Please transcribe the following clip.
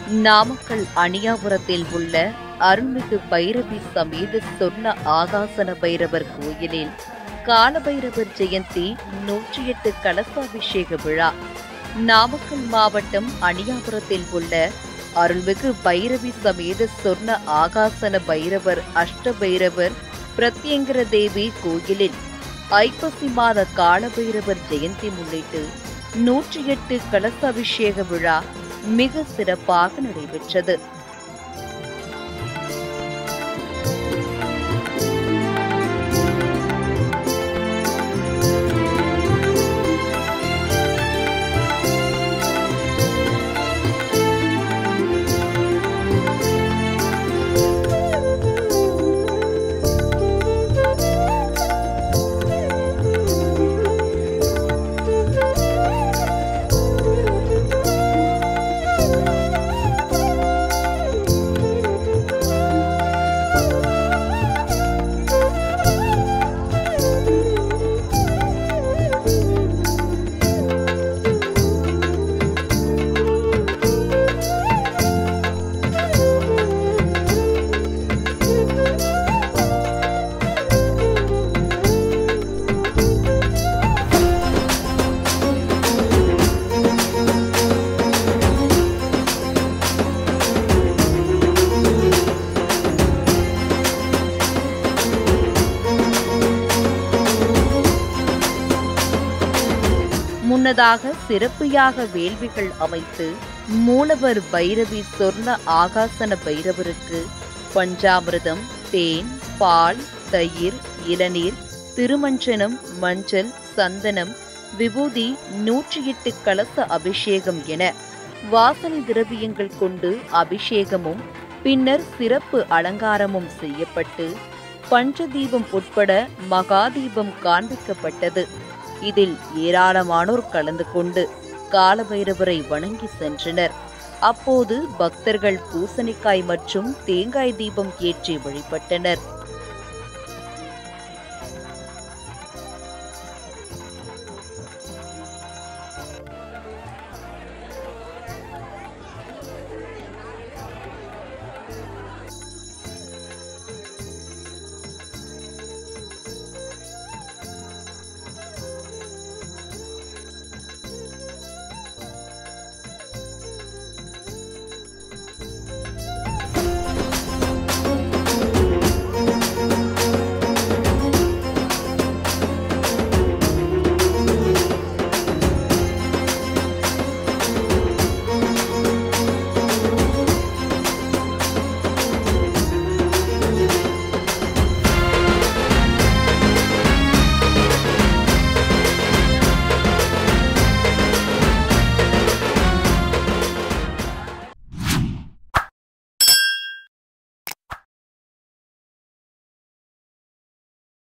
நாமக்கல் அணியாபுரத்தில் உள்ள அருள்மிகு பைரவி சமேத சொர்ண ஆகாசன பைரவர் கோயிலில் காலபைரவர் ஜெயந்தி நூற்றி எட்டு கலசாபிஷேக விழா நாமக்கல் மாவட்டம் அணியாபுரத்தில் உள்ள அருள்மிகு பைரவி சமேத சொர்ண ஆகாசன பைரவர் அஷ்ட பைரவர் பிரத்யங்கர தேவி கோயிலில் ஐப்பசி மாத காலபைரவர் ஜெயந்தி முன்னிட்டு நூற்றி எட்டு கலசாபிஷேக விழா மிக சிறப்பாக நடைபெற்றது முன்னதாக சிறப்பியாக வேள்விகள் அமைத்து மூலவர் பைரவி சொர்ண ஆகாசன பைரவருக்கு பஞ்சாமிர்தம் தேன் பால் தயிர் இளநீர் திருமஞ்சனம் மஞ்சள் சந்தனம் விபூதி நூற்றி எட்டு கலச அபிஷேகம் என வாசனை திரவியங்கள் கொண்டு அபிஷேகமும் பின்னர் சிறப்பு அலங்காரமும் செய்யப்பட்டு பஞ்சதீபம் உட்பட மகாதீபம் காண்பிக்கப்பட்டது இதில் ஏராளமானோர் கலந்து கொண்டு காலபைரவரை வணங்கி சென்றனர் அப்போது பக்தர்கள் பூசணிக்காய் மற்றும் தேங்காய் தீபம் ஏற்றி வழிபட்டனர்